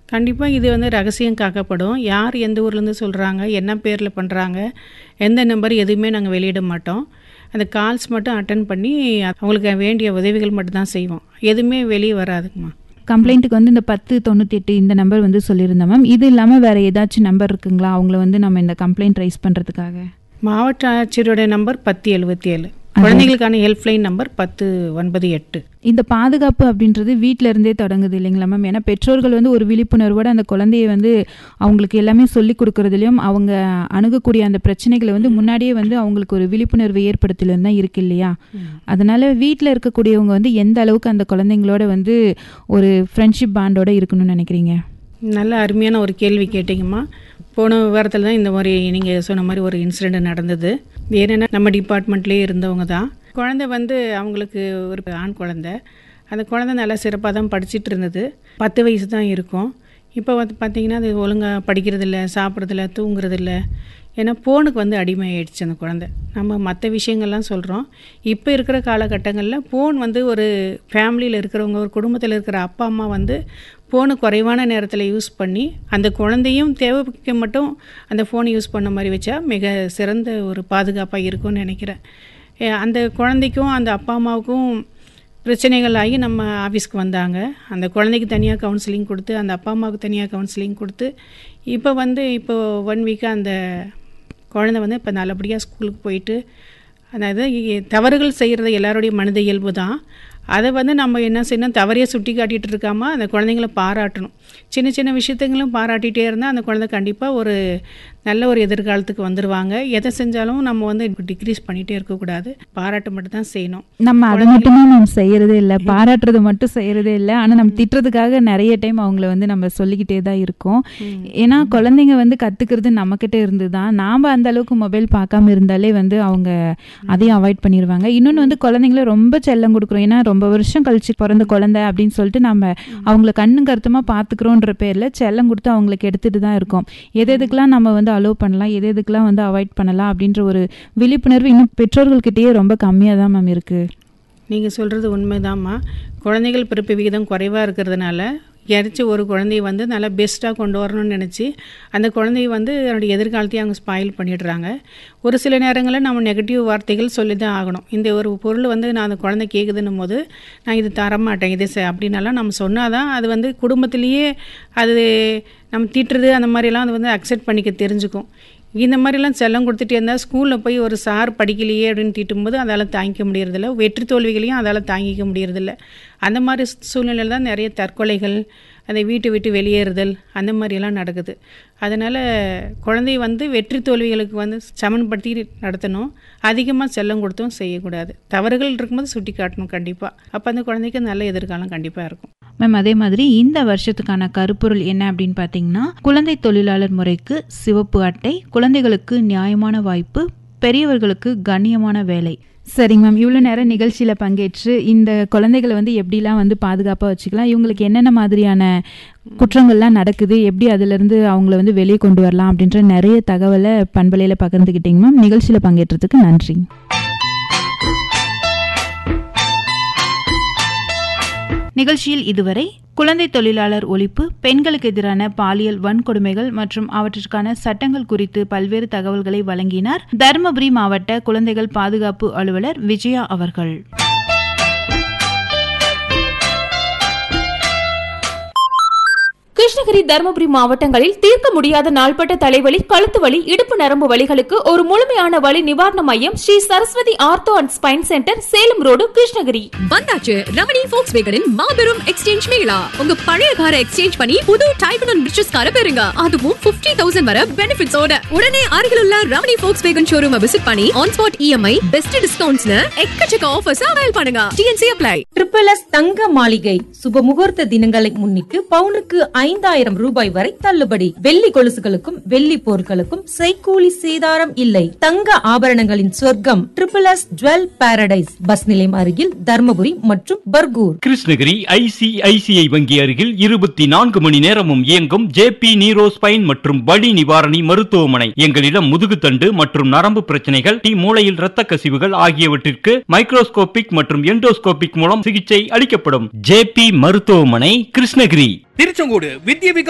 கண்டிப்பாக இது வந்து ரகசியம் காக்கப்படும் யார் எந்த ஊர்லேருந்து சொல்கிறாங்க என்ன பேரில் பண்ணுறாங்க எந்த நம்பர் எதுவுமே நாங்கள் வெளியிட மாட்டோம் அந்த கால்ஸ் மட்டும் அட்டன் பண்ணி அவங்களுக்கு வேண்டிய உதவிகள் மட்டும் தான் செய்வோம் எதுவுமே வெளியே வராதுங்கம்மா கம்ப்ளைண்ட்டுக்கு வந்து இந்த பத்து தொண்ணூற்றி எட்டு இந்த நம்பர் வந்து சொல்லியிருந்தேன் மேம் இது இல்லாமல் வேறு ஏதாச்சும் நம்பர் இருக்குங்களா அவங்கள வந்து நம்ம இந்த கம்ப்ளைண்ட் ரைஸ் பண்ணுறதுக்காக மாவட்ட ஆட்சியருடைய நம்பர் பத்து எழுபத்தி ஏழு குழந்தைகளுக்கான ஹெல்ப்லைன் நம்பர் பத்து ஒன்பது எட்டு இந்த பாதுகாப்பு அப்படின்றது வீட்ல இருந்தே தொடங்குது இல்லைங்களா மேம் ஏன்னா பெற்றோர்கள் வந்து ஒரு விழிப்புணர்வோட அந்த குழந்தைய வந்து அவங்களுக்கு எல்லாமே சொல்லி கொடுக்கறதுலையும் அவங்க அணுகக்கூடிய அந்த பிரச்சனைகளை வந்து முன்னாடியே வந்து அவங்களுக்கு ஒரு விழிப்புணர்வு ஏற்படுத்தலும் தான் இருக்கு இல்லையா அதனால வீட்டில் இருக்கக்கூடியவங்க வந்து எந்த அளவுக்கு அந்த குழந்தைங்களோட வந்து ஒரு ஃப்ரெண்ட்ஷிப் பாண்டோட இருக்கணும்னு நினைக்கிறீங்க நல்ல அருமையான ஒரு கேள்வி கேட்டிங்கம்மா போன விவரத்தில் தான் இந்த மாதிரி நீங்கள் சொன்ன மாதிரி ஒரு இன்சிடெண்ட் நடந்தது இது என்னென்னா நம்ம டிபார்ட்மெண்ட்லேயே இருந்தவங்க தான் குழந்தை வந்து அவங்களுக்கு ஒரு ஆண் குழந்தை அந்த குழந்தை நல்லா சிறப்பாக தான் படிச்சிட்டு இருந்தது பத்து வயசு தான் இருக்கும் இப்போ வந்து பார்த்திங்கன்னா அது ஒழுங்காக படிக்கிறதில்ல சாப்பிட்றதில்ல தூங்குறதில்ல ஏன்னா ஃபோனுக்கு வந்து அடிமை ஆயிடுச்சு அந்த குழந்தை நம்ம மற்ற விஷயங்கள்லாம் சொல்கிறோம் இப்போ இருக்கிற காலகட்டங்களில் ஃபோன் வந்து ஒரு ஃபேமிலியில் இருக்கிறவங்க ஒரு குடும்பத்தில் இருக்கிற அப்பா அம்மா வந்து ஃபோனு குறைவான நேரத்தில் யூஸ் பண்ணி அந்த குழந்தையும் தேவைக்கு மட்டும் அந்த ஃபோனை யூஸ் பண்ண மாதிரி வச்சா மிக சிறந்த ஒரு பாதுகாப்பாக இருக்கும்னு நினைக்கிறேன் ஏ, அந்த குழந்தைக்கும் அந்த அப்பா அம்மாவுக்கும் பிரச்சனைகள் ஆகி நம்ம ஆஃபீஸ்க்கு வந்தாங்க அந்த குழந்தைக்கு தனியாக கவுன்சிலிங் கொடுத்து அந்த அப்பா அம்மாவுக்கு தனியாக கவுன்சிலிங் கொடுத்து இப்போ வந்து இப்போ ஒன் வீக்காக அந்த குழந்தை வந்து இப்போ நல்லபடியாக ஸ்கூலுக்கு போயிட்டு அதாவது இ- தவறுகள் செய்கிறது எல்லாருடைய மனித இயல்பு தான் அதை வந்து நம்ம என்ன செய்யணும் தவறையே சுட்டி காட்டிகிட்டு இருக்காம அந்த குழந்தைங்கள பாராட்டணும் சின்ன சின்ன விஷயத்துங்களும் பாராட்டிகிட்டே இருந்தால் அந்த குழந்தை கண்டிப்பாக ஒரு நல்ல ஒரு எதிர்காலத்துக்கு வந்துடுவாங்க எதை செஞ்சாலும் நம்ம வந்து டிக்ரீஸ் பண்ணிகிட்டே இருக்கக்கூடாது பாராட்ட மட்டும் தான் செய்யணும் நம்ம அதை மட்டுமே நம்ம செய்யறதே இல்லை பாராட்டுறது மட்டும் செய்யறதே இல்லை ஆனால் நம்ம திட்டுறதுக்காக நிறைய டைம் அவங்கள வந்து நம்ம சொல்லிக்கிட்டே தான் இருக்கோம் ஏன்னா குழந்தைங்க வந்து கத்துக்கிறது நம்மக்கிட்ட இருந்து தான் நாம் அந்த அளவுக்கு மொபைல் பார்க்காம இருந்தாலே வந்து அவங்க அதையும் அவாய்ட் பண்ணிடுவாங்க இன்னொன்று வந்து குழந்தைங்கள ரொம்ப செல்லம் கொடுக்குறோம் ஏன்னா ரொம்ப வருஷம் கழிச்சு பிறந்த குழந்தை அப்படின்னு சொல்லிட்டு நம்ம அவங்கள கண்ணும் கருத்துமாக பார்த்துக்கிறோன்ற பேரில் செல்லம் கொடுத்து அவங்களுக்கு எடுத்துட்டு தான் இருக்கோம் எது எதுக்கெல்லாம் நம்ம வந்து அலோவ் பண்ணலாம் எது எதுக்கெல்லாம் வந்து அவாய்ட் பண்ணலாம் அப்படின்ற ஒரு விழிப்புணர்வு இன்னும் பெற்றோர்கள்கிட்டயே ரொம்ப கம்மியாக தான் மேம் இருக்குது நீங்கள் சொல்கிறது உண்மைதாம்மா குழந்தைகள் பிறப்பு விகிதம் குறைவாக இருக்கிறதுனால யாராச்சும் ஒரு குழந்தைய வந்து நல்லா பெஸ்ட்டாக கொண்டு வரணும்னு நினச்சி அந்த குழந்தைய வந்து அதனுடைய எதிர்காலத்தையும் அவங்க ஸ்பாயில் பண்ணிடுறாங்க ஒரு சில நேரங்களில் நம்ம நெகட்டிவ் வார்த்தைகள் சொல்லி தான் ஆகணும் இந்த ஒரு பொருள் வந்து நான் அந்த குழந்தை கேட்குதுன்னும் போது நான் இது தரமாட்டேன் இது செ- அப்படின்னலாம் நம்ம சொன்னால் தான் அது வந்து குடும்பத்திலேயே அது நம்ம திட்டுறது அந்த மாதிரிலாம் அது வந்து அக்செப்ட் பண்ணிக்க தெரிஞ்சுக்கும் இந்த மாதிரிலாம் செல்லம் கொடுத்துட்டே இருந்தால் ஸ்கூலில் போய் ஒரு சார் படிக்கலையே அப்படின்னு திட்டும்போது அதால் தாங்கிக்க முடியறதில்ல வெற்றி தோல்விகளையும் அதால் தாங்கிக்க முடியறதில்ல அந்த மாதிரி சூழ்நிலையில் தான் நிறைய தற்கொலைகள் அந்த வீட்டை விட்டு வெளியேறுதல் அந்த மாதிரியெல்லாம் நடக்குது அதனால் குழந்தைய வந்து வெற்றி தோல்விகளுக்கு வந்து சமன்படுத்தி நடத்தணும் அதிகமாக செல்லம் கொடுத்தும் செய்யக்கூடாது தவறுகள் இருக்கும்போது சுட்டி காட்டணும் கண்டிப்பாக அப்போ அந்த குழந்தைக்கு நல்ல எதிர்காலம் கண்டிப்பாக இருக்கும் மேம் அதே மாதிரி இந்த வருஷத்துக்கான கருப்பொருள் என்ன அப்படின்னு பார்த்தீங்கன்னா குழந்தை தொழிலாளர் முறைக்கு சிவப்பு அட்டை குழந்தைகளுக்கு நியாயமான வாய்ப்பு பெரியவர்களுக்கு கண்ணியமான வேலை சரிங்க மேம் இவ்வளோ நேரம் நிகழ்ச்சியில் பங்கேற்று இந்த குழந்தைகளை வந்து எப்படிலாம் வந்து பாதுகாப்பாக வச்சுக்கலாம் இவங்களுக்கு என்னென்ன மாதிரியான குற்றங்கள்லாம் நடக்குது எப்படி அதிலிருந்து அவங்கள வந்து வெளியே கொண்டு வரலாம் அப்படின்ற நிறைய தகவலை பண்பலையில் பகிர்ந்துக்கிட்டீங்க மேம் நிகழ்ச்சியில் பங்கேற்றதுக்கு நன்றி நிகழ்ச்சியில் இதுவரை குழந்தை தொழிலாளர் ஒழிப்பு பெண்களுக்கு எதிரான பாலியல் வன்கொடுமைகள் மற்றும் அவற்றிற்கான சட்டங்கள் குறித்து பல்வேறு தகவல்களை வழங்கினார் தருமபுரி மாவட்ட குழந்தைகள் பாதுகாப்பு அலுவலர் விஜயா அவர்கள் கிருஷ்ணகிரி தருமபுரி மாவட்டங்களில் தீர்க்க முடியாத நாள்பட்ட தலைவலி கழுத்து வலி இடுப்பு நரம்பு வலிகளுக்கு ஒரு முழுமையான வலி நிவாரண மையம் Sri Saraswathi ortho and spine centre Salem road Krishnagiri வந்தாச்சு ரமணி ஃபோக்ஸ் வேகனின் மாபெரும் எக்ஸ்சேஞ்ச் மேளா உங்க பழைய காரை எக்ஸ்சேஞ்ச் பண்ணி புது டைப் அண்ட் ரிச்சஸ் காரை பெறுங்க அதுவும் 50000 தௌசண்ட் வர பெனிஃபிட்ஸோட உடனே அருகில் உள்ள Ramani Volkswagen showroom visit பண்ணி ஆன் ஸ்பாட் இஎம்ஐ பெஸ்ட் டிஸ்கவுண்ட்ஸ்னு எக்கச்சக்க ஆஃபர்ஸ் அவைல் பண்ணுங்க டிஎன்சி அப்ளை ட்ரிபிள் எஸ் தங்க மாளிகை சுப முகூர்த்த தினங்களை முன்னிட்டு பவுனுக்கு ஐந்தாயிரம் ரூபாய் வரை தள்ளுபடி வெள்ளி கொலுசுகளுக்கும் வெள்ளி பொருட்களுக்கும் செய்கூலி சேதாரம் இல்லை தங்க ஆபரணங்களின் சொர்க்கம் triple S jewel paradise bus நிலையம் அருகில் தர்மபுரி மற்றும் பர்கூர் கிருஷ்ணகிரி ஐசிஐசிஐ வங்கி அருகில் இருபத்தி நான்கு மணி நேரமும் இயங்கும் ஜேபி நீரோ ஸ்பைன் மற்றும் வலி நிவாரணி மருத்துவமனை எங்களிடம் முதுகுத்தண்டு மற்றும் நரம்பு பிரச்சனைகள் டி மூளையில் இரத்த கசிவுகள் ஆகியவற்றிற்கு மைக்ரோஸ்கோபிக் மற்றும் எண்டோஸ்கோபிக் மூலம் சிகிச்சை அளிக்கப்படும் ஜேபி மருத்துவமனை கிருஷ்ணகிரி திருச்செங்கோடு வித்ய